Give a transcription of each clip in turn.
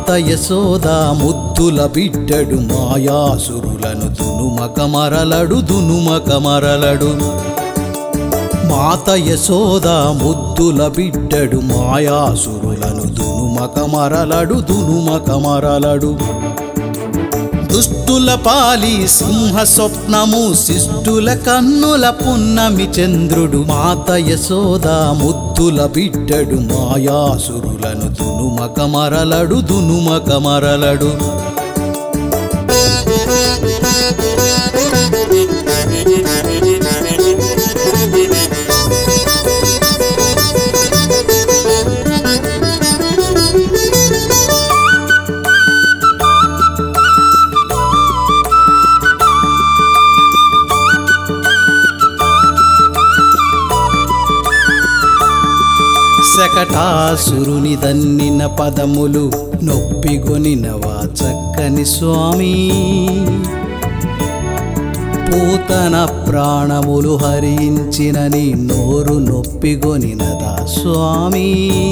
మాత యశోద ముద్దుల బిడ్డడు మాయాసురులను దునుమక మరలడు దునుమక మరలడు మాత యశోద ముద్దుల బిడ్డడు మాయాసురులను దునుమక మరలడు దునుమక మరలడు దుష్టుల పాలి సింహ స్వప్నము శిష్టుల కన్నుల పున్నమి చంద్రుడు మాత యశోద ముద్దుల బిడ్డడు మాయాసురులను దునుమక మరలడు దునుమక మరలడు శకటాసురుని దన్నిన పదములు నొప్పిగొనినవా చక్కని స్వామి పూతన ప్రాణములు హరించినని నోరు నొప్పిగొనినదా స్వామి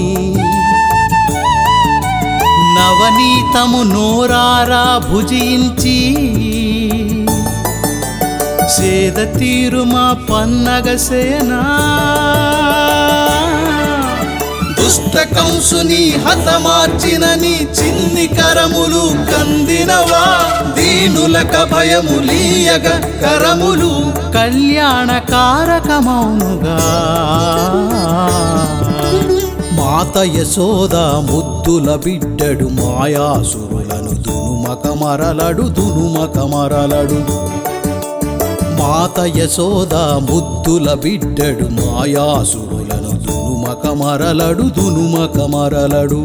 నవనీతము నోరారా భుజించి సేద తీరు మా పన్నగ సేనా దుష్ట కంసుని హతమార్చినని చిన్ని కరములు కందినవా దీనులక భయములీయగ కరములు కళ్యాణ కారకమౌనుగా మాత యశోద ముద్దుల బిడ్డడు మాయాసురులను దునుమక మరలడు దునుమక మరలడు మాత యశోద ముద్దుల బిడ్డడు మాయాసురులను దునుమక మరలడు దునుమక మరలడు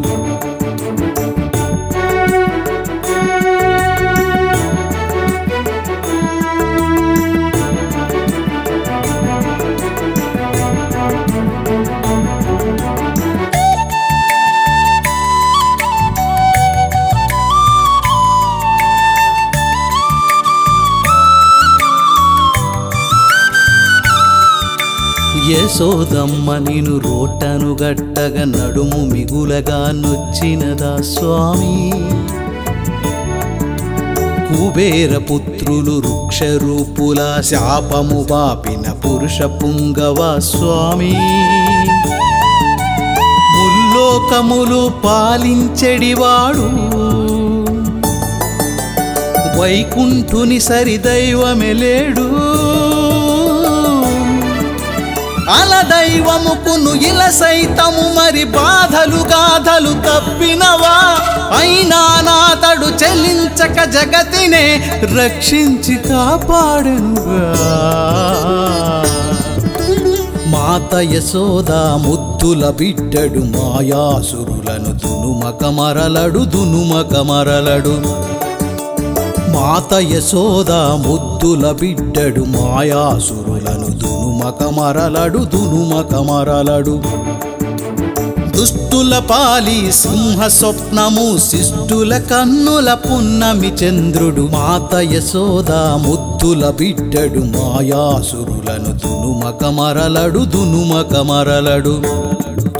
యశోదమ్మ నిను రోటను గట్టగ నడుము మిగులగా నొచ్చినదా స్వామి కుబేర పుత్రులు వృక్షరూపుల శాపము బాపిన పురుష పుంగవ స్వామి ముల్లోకములు పాలించెడివాడు వైకుంఠుని సరిదైవమెలేడు అలదైవముకును ఇల సైతము మరి బాధలు గాథలు తప్పినవా అయినా నాతడు చెల్లించక జగతినే రక్షించి కాపాడనుగా మాత యశోద ముద్దుల బిడ్డడు మాయాసురులను దునుమక మరలడు దునుమక మరలడు మాత యశోద ముద్దుల బిడ్డడు మాయాసురులను దునుమక మరలడు దునుమక మరలడు దుష్టుల పాలి సింహ స్వప్నము శిష్టుల కన్నుల పున్నమి చంద్రుడు మాత యశోద ముద్దుల బిడ్డడు మాయాసురులను దునుమక మరలడు దునుమక మరలడు